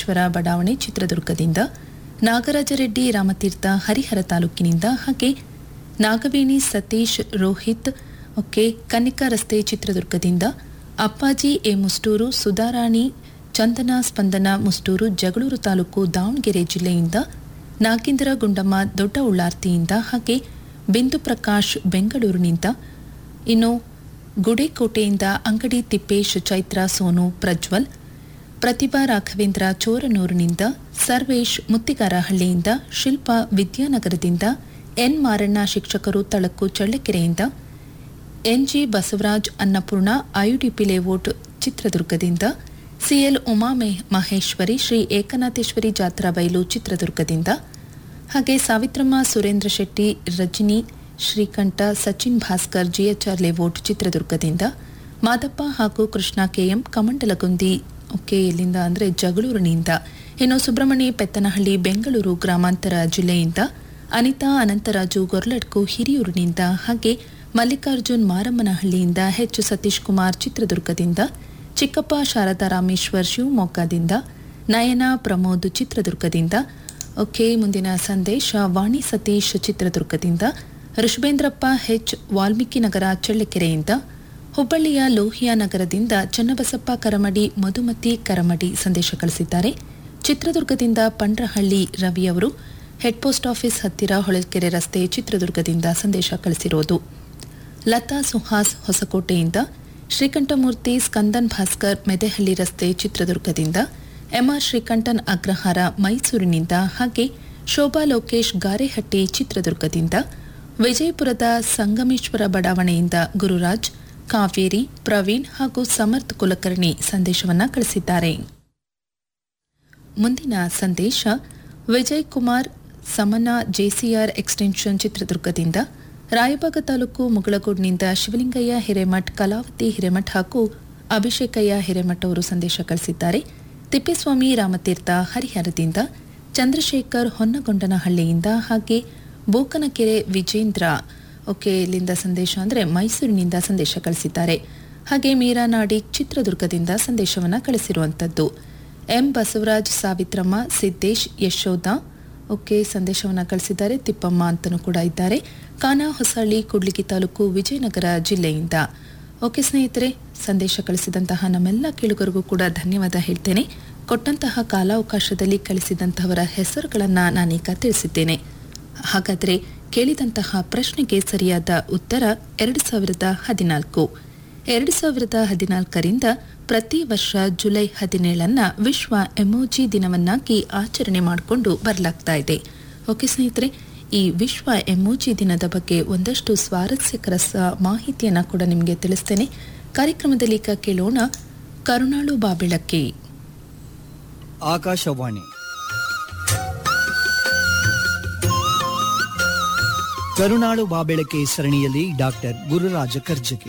ಸಂಗಮೇಶ್ವರ ಬಡಾವಣೆ ಚಿತ್ರದುರ್ಗದಿಂದ ನಾಗರಾಜರೆಡ್ಡಿ ರಾಮತೀರ್ಥ ಹರಿಹರ ತಾಲೂಕಿನಿಂದ ಹಾಗೆ ನಾಗವೇಣಿ ಸತೀಶ್ ರೋಹಿತ್ ಓಕೆ ಕನ್ನಿಕಾ ರಸ್ತೆ ಚಿತ್ರದುರ್ಗದಿಂದ ಅಪ್ಪಾಜಿ ಎ ಮುಸ್ಟೂರು ಸುಧಾರಾಣಿ ಚಂದನ ಸ್ಪಂದನ ಮುಸ್ಟೂರು ಜಗಳೂರು ತಾಲೂಕು ದಾವಣಗೆರೆ ಜಿಲ್ಲೆಯಿಂದ ನಾಗೇಂದ್ರ ಗುಂಡಮ್ಮ ದೊಡ್ಡ ಉಳ್ಳಾರ್ತಿಯಿಂದ ಹಾಗೆ ಬಿಂದು ಪ್ರಕಾಶ್ ಬೆಂಗಳೂರಿನಿಂದ ಇನ್ನು ಗುಡೇಕೋಟೆಯಿಂದ ಅಂಗಡಿ ತಿಪ್ಪೇಶ್ ಚೈತ್ರ ಸೋನು ಪ್ರಜ್ವಲ್ ಪ್ರತಿಭಾ ರಾಘವೇಂದ್ರ ಚೋರನೂರಿನಿಂದ ಸರ್ವೇಶ್ ಮುತ್ತಿಗಾರಹಳ್ಳಿಯಿಂದ ಶಿಲ್ಪಾ ವಿದ್ಯಾನಗರದಿಂದ ಎನ್ ಮಾರಣ್ಣ ಶಿಕ್ಷಕರು ತಳಕು ಚಳ್ಳಕೆರೆಯಿಂದ NG Basavaraj Annapurna IUDP layout ಚಿತ್ರದುರ್ಗದಿಂದ ಸಿಎಲ್ ಉಮಾ ಮೆ- ಮಹೇಶ್ವರಿ ಶ್ರೀ ಏಕನಾಥೇಶ್ವರಿ ಜಾತ್ರಾ ಬಯಲು ಚಿತ್ರದುರ್ಗದಿಂದ ಹಾಗೆ ಸಾವಿತ್ರಮ್ಮ ಸುರೇಂದ್ರ ಶೆಟ್ಟಿ ರಜನಿ ಶ್ರೀಕಂಠ ಸಚಿನ್ ಭಾಸ್ಕರ್ ಜಿಎಚ್ಆರ್ ಲೇಔಟ್ ಚಿತ್ರದುರ್ಗದಿಂದ ಮಾದಪ್ಪ ಹಾಗೂ ಕೃಷ್ಣ ಕೆಎಂ ಕಮಂಡಲಗುಂದಿ ಓಕೆ ಎಲ್ಲಿಂದ ಅಂದರೆ ಜಗಳೂರಿನಿಂದ ಇನ್ನು ಸುಬ್ರಹ್ಮಣ್ಯ ಪೆತ್ತನಹಳ್ಳಿ ಬೆಂಗಳೂರು ಗ್ರಾಮಾಂತರ ಜಿಲ್ಲೆಯಿಂದ ಅನಿತಾ ಅನಂತರಾಜು ಗೊರ್ಲಡ್ಕು ಹಿರಿಯೂರಿನಿಂದ ಹಾಗೆ ಮಲ್ಲಿಕಾರ್ಜುನ್ ಮಾರಮ್ಮನಹಳ್ಳಿಯಿಂದ ಎಚ್ ಸತೀಶ್ ಕುಮಾರ್ ಚಿತ್ರದುರ್ಗದಿಂದ ಚಿಕ್ಕಪ್ಪ ಶಾರದಾ ರಾಮೇಶ್ವರ್ ಶಿವಮೊಗ್ಗದಿಂದ ನಯನ ಪ್ರಮೋದ್ ಚಿತ್ರದುರ್ಗದಿಂದ ಓಕೆ ಮುಂದಿನ ಸಂದೇಶ ವಾಣಿ ಸತೀಶ್ ಚಿತ್ರದುರ್ಗದಿಂದ ಋಷಭೇಂದ್ರಪ್ಪ ಹೆಚ್ ವಾಲ್ಮೀಕಿ ನಗರ ಚಳ್ಳಕೆರೆಯಿಂದ ಹುಬ್ಬಳ್ಳಿಯ ಲೋಹಿಯಾ ನಗರದಿಂದ ಚನ್ನಬಸಪ್ಪ ಕರಮಡಿ ಮಧುಮತಿ ಕರಮಡಿ ಸಂದೇಶ ಕಳಿಸಿದ್ದಾರೆ ಚಿತ್ರದುರ್ಗದಿಂದ ಪಂಡ್ರಹಳ್ಳಿ ರವಿಯವರು ಹೆಡ್ ಪೋಸ್ಟ್ ಆಫೀಸ್ ಹತ್ತಿರ ಹೊಳಲ್ಕೆರೆ ರಸ್ತೆ ಚಿತ್ರದುರ್ಗದಿಂದ ಸಂದೇಶ ಕಳಿಸಿರೋದು ಲತಾ ಸುಹಾಸ್ ಹೊಸಕೋಟೆಯಿಂದ ಶ್ರೀಕಂಠಮೂರ್ತಿ ಸ್ಕಂದನ್ ಭಾಸ್ಕರ್ ಮೆದೆಹಳ್ಳಿ ರಸ್ತೆ ಚಿತ್ರದುರ್ಗದಿಂದ ಎಂಆರ್ ಶ್ರೀಕಂಠನ್ ಅಗ್ರಹಾರ ಮೈಸೂರಿನಿಂದ ಹಾಗೆ ಶೋಭಾ ಲೋಕೇಶ್ ಗಾರೆಹಟ್ಟಿ ಚಿತ್ರದುರ್ಗದಿಂದ ವಿಜಯಪುರದ ಸಂಗಮೇಶ್ವರ ಬಡಾವಣೆಯಿಂದ ಗುರುರಾಜ್ ಕಾವೇರಿ ಪ್ರವೀಣ್ ಹಾಗೂ ಸಮರ್ಥ್ ಕುಲಕರ್ಣಿ ಸಂದೇಶವನ್ನ ಕಳಿಸಿದ್ದಾರೆ ಮುಂದಿನ ಸಂದೇಶ ವಿಜಯ್ ಕುಮಾರ್ ಸಮನ ಜೆಸಿಆರ್ ಎಕ್ಸ್ಟೆನ್ಷನ್ ಚಿತ್ರದುರ್ಗದಿಂದ ರಾಯಬಾಗ ತಾಲೂಕು ಮುಗಳಗೋಡ್ನಿಂದ ಶಿವಲಿಂಗಯ್ಯ ಹಿರೇಮಠ್ ಕಲಾವತಿ ಹಿರೇಮಠ್ ಹಾಗೂ ಅಭಿಷೇಕಯ್ಯ ಹಿರೇಮಠ್ ಅವರು ಸಂದೇಶ ಕಳಿಸಿದ್ದಾರೆ ತಿಪ್ಪೇಸ್ವಾಮಿ ರಾಮತೀರ್ಥ ಹರಿಹರದಿಂದ ಚಂದ್ರಶೇಖರ್ ಹೊನ್ನಗೊಂಡನಹಳ್ಳಿಯಿಂದ ಹಾಗೆ ಬೋಕನಕೆರೆ ವಿಜೇಂದ್ರ ಓಕೆ ಇಲ್ಲಿಂದ ಸಂದೇಶ ಅಂದರೆ ಮೈಸೂರಿನಿಂದ ಸಂದೇಶ ಕಳಿಸಿದ್ದಾರೆ ಹಾಗೆ ಮೀರಾ ನಾಡಿಗ್ ಚಿತ್ರದುರ್ಗದಿಂದ ಸಂದೇಶವನ್ನು ಕಳಿಸಿರುವಂಥದ್ದು ಎಂ ಬಸವರಾಜ್ ಸಾವಿತ್ರಮ್ಮ ಸಿದ್ದೇಶ್ ಯಶೋಧ ಓಕೆ ಸಂದೇಶವನ್ನು ಕಳಿಸಿದ್ದಾರೆ ತಿಪ್ಪಮ್ಮ ಅಂತಲೂ ಕೂಡ ಇದ್ದಾರೆ ಕಾನಾ ಹೊಸಳ್ಳಿ ಕುಡ್ಲಿಗಿ ತಾಲೂಕು ವಿಜಯನಗರ ಜಿಲ್ಲೆಯಿಂದ ಓಕೆ ಸ್ನೇಹಿತರೆ ಸಂದೇಶ ಕಳಿಸಿದಂತಹ ನಮ್ಮೆಲ್ಲ ಕೇಳುಗರಿಗೂ ಕೂಡ ಧನ್ಯವಾದ ಹೇಳ್ತೇನೆ ಕೊಟ್ಟಂತಹ ಕಾಲಾವಕಾಶದಲ್ಲಿ ಕಳಿಸಿದಂತಹವರ ಹೆಸರುಗಳನ್ನು ನಾನೀಗ ತಿಳಿಸಿದ್ದೇನೆ ಹಾಗಾದರೆ ಕೇಳಿದಂತಹ ಪ್ರಶ್ನೆಗೆ ಸರಿಯಾದ ಉತ್ತರ ಎರಡು ಸಾವಿರದ ಹದಿನಾಲ್ಕು ಎರಡು ಸಾವಿರದ ಹದಿನಾಲ್ಕರಿಂದ ಪ್ರತಿ ವರ್ಷ ಜುಲೈ ಹದಿನೇಳನ್ನ ವಿಶ್ವ ಎಮೋಜಿ ದಿನವನ್ನಾಗಿ ಆಚರಣೆ ಮಾಡಿಕೊಂಡು ಬರಲಾಗ್ತಾ ಇದೆ ಓಕೆ ಸ್ನೇಹಿತರೆ ಈ ವಿಶ್ವ ಎಮೋಜಿ ದಿನದ ಬಗ್ಗೆ ಒಂದಷ್ಟು ಸ್ವಾರಸ್ಯಕರ ಸ- ಮಾಹಿತಿಯನ್ನ ಕೂಡ ನಿಮಗೆ ತಿಳಿಸ್ತೇನೆ ಕಾರ್ಯಕ್ರಮದಲ್ಲಿ ಈಗ ಕೇಳೋಣ ಕರುಣಾಳು ಬಾಬೆಳಕ್ಕೆ ಆಕಾಶವಾಣಿ ಕರುಣಾಳು ಬಾಬೆಳಕೆ ಸರಣಿಯಲ್ಲಿ ಡಾಕ್ಟರ್ ಗುರುರಾಜ ಕರ್ಜಗಿ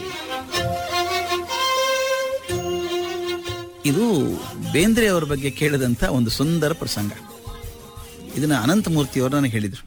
ಇದು ಬೇಂದ್ರೆ ಅವರ ಬಗ್ಗೆ ಕೇಳಿದಂಥ ಒಂದು ಸುಂದರ ಪ್ರಸಂಗ ಇದನ್ನ ಅನಂತಮೂರ್ತಿಯವರು ನನಗೆ ಹೇಳಿದರು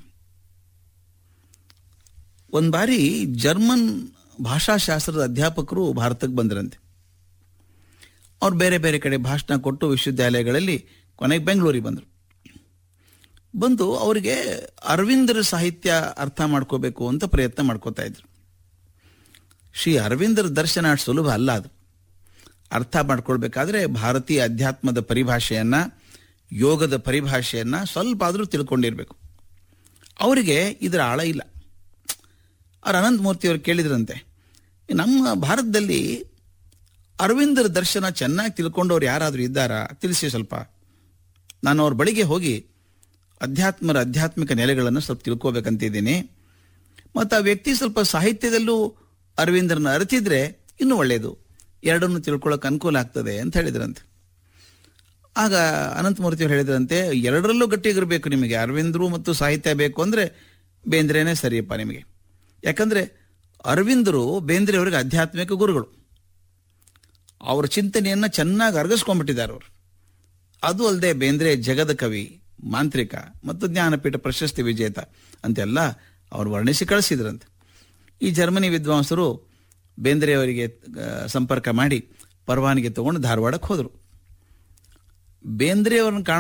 ಒಂದು ಬಾರಿ ಜರ್ಮನ್ ಭಾಷಾಶಾಸ್ತ್ರದ ಅಧ್ಯಾಪಕರು ಭಾರತಕ್ಕೆ ಬಂದರಂತೆ ಅವ್ರು ಬೇರೆ ಬೇರೆ ಕಡೆ ಭಾಷಣ ಕೊಟ್ಟು ವಿಶ್ವವಿದ್ಯಾಲಯಗಳಲ್ಲಿ ಕೊನೆಗೆ ಬೆಂಗಳೂರಿಗೆ ಬಂದರು ಬಂದು ಅವರಿಗೆ ಅರವಿಂದರ ಸಾಹಿತ್ಯ ಅರ್ಥ ಮಾಡ್ಕೋಬೇಕು ಅಂತ ಪ್ರಯತ್ನ ಮಾಡ್ಕೋತಾ ಇದ್ರು ಶ್ರೀ ಅರವಿಂದರ ದರ್ಶನ ಅಷ್ಟು ಸುಲಭ ಅಲ್ಲ ಅದು ಅರ್ಥ ಮಾಡ್ಕೊಳ್ಬೇಕಾದ್ರೆ ಭಾರತೀಯ ಅಧ್ಯಾತ್ಮದ ಪರಿಭಾಷೆಯನ್ನ ಯೋಗದ ಪರಿಭಾಷೆಯನ್ನ ಸ್ವಲ್ಪ ಆದರೂ ತಿಳ್ಕೊಂಡಿರ್ಬೇಕು ಅವರಿಗೆ ಇದರ ಆಳ ಇಲ್ಲ ಅವ್ರು ಅನಂತಮೂರ್ತಿ ಅವರು ಕೇಳಿದ್ರಂತೆ ನಮ್ಮ ಭಾರತದಲ್ಲಿ ಅರವಿಂದರ ದರ್ಶನ ಚೆನ್ನಾಗಿ ತಿಳ್ಕೊಂಡವ್ರು ಯಾರಾದರೂ ಇದ್ದಾರಾ ತಿಳಿಸಿ ಸ್ವಲ್ಪ ನಾನು ಅವ್ರ ಬಳಿಗೆ ಹೋಗಿ ಅಧ್ಯಾತ್ಮರ ಆಧ್ಯಾತ್ಮಿಕ ನೆಲೆಗಳನ್ನು ಸ್ವಲ್ಪ ತಿಳ್ಕೋಬೇಕಂತಿದ್ದೀನಿ ಮತ್ತು ಆ ವ್ಯಕ್ತಿ ಸ್ವಲ್ಪ ಸಾಹಿತ್ಯದಲ್ಲೂ ಅರವಿಂದರನ್ನ ಅರಿತಿದ್ರೆ ಇನ್ನೂ ಒಳ್ಳೆಯದು ಎರಡನ್ನು ತಿಳ್ಕೊಳ್ಳೋಕೆ ಅನುಕೂಲ ಆಗ್ತದೆ ಅಂತ ಹೇಳಿದ್ರಂತೆ ಆಗ ಅನಂತಮೂರ್ತಿ ಅವರು ಹೇಳಿದ್ರಂತೆ ಎರಡರಲ್ಲೂ ಗಟ್ಟಿಗಿರಬೇಕು ನಿಮಗೆ ಅರವಿಂದರು ಮತ್ತು ಸಾಹಿತ್ಯ ಬೇಕು ಅಂದರೆ ಬೇಂದ್ರೆನೇ ಸರಿಯಪ್ಪ ನಿಮಗೆ ಯಾಕಂದ್ರೆ ಅರವಿಂದರು ಬೇಂದ್ರೆ ಅವರಿಗೆ ಆಧ್ಯಾತ್ಮಿಕ ಗುರುಗಳು ಅವರ ಚಿಂತನೆಯನ್ನ ಚೆನ್ನಾಗಿ ಅರ್ಗಿಸ್ಕೊಂಡ್ಬಿಟ್ಟಿದ್ದಾರೆ ಅವರು ಅದು ಅಲ್ಲದೆ ಬೇಂದ್ರೆ ಜಗದ ಕವಿ ಮಾಂತ್ರಿಕ ಮತ್ತು ಜ್ಞಾನಪೀಠ ಪ್ರಶಸ್ತಿ ವಿಜೇತ ಅಂತೆಲ್ಲ ಅವರು ವರ್ಣಿಸಿ ಕಳಿಸಿದ್ರಂತೆ ಈ ಜರ್ಮನಿ ವಿದ್ವಾಂಸರು ಬೇಂದ್ರೆಯವರಿಗೆ ಆ, ಸಂಪರ್ಕ ಮಾಡಿ ಪರವಾನಗಿ ತಗೊಂಡು ಧಾರವಾಡಕ್ಕೆ ಹೋದರು ಬೇಂದ್ರೆಯವ್ರನ್ನ ಕಾಣ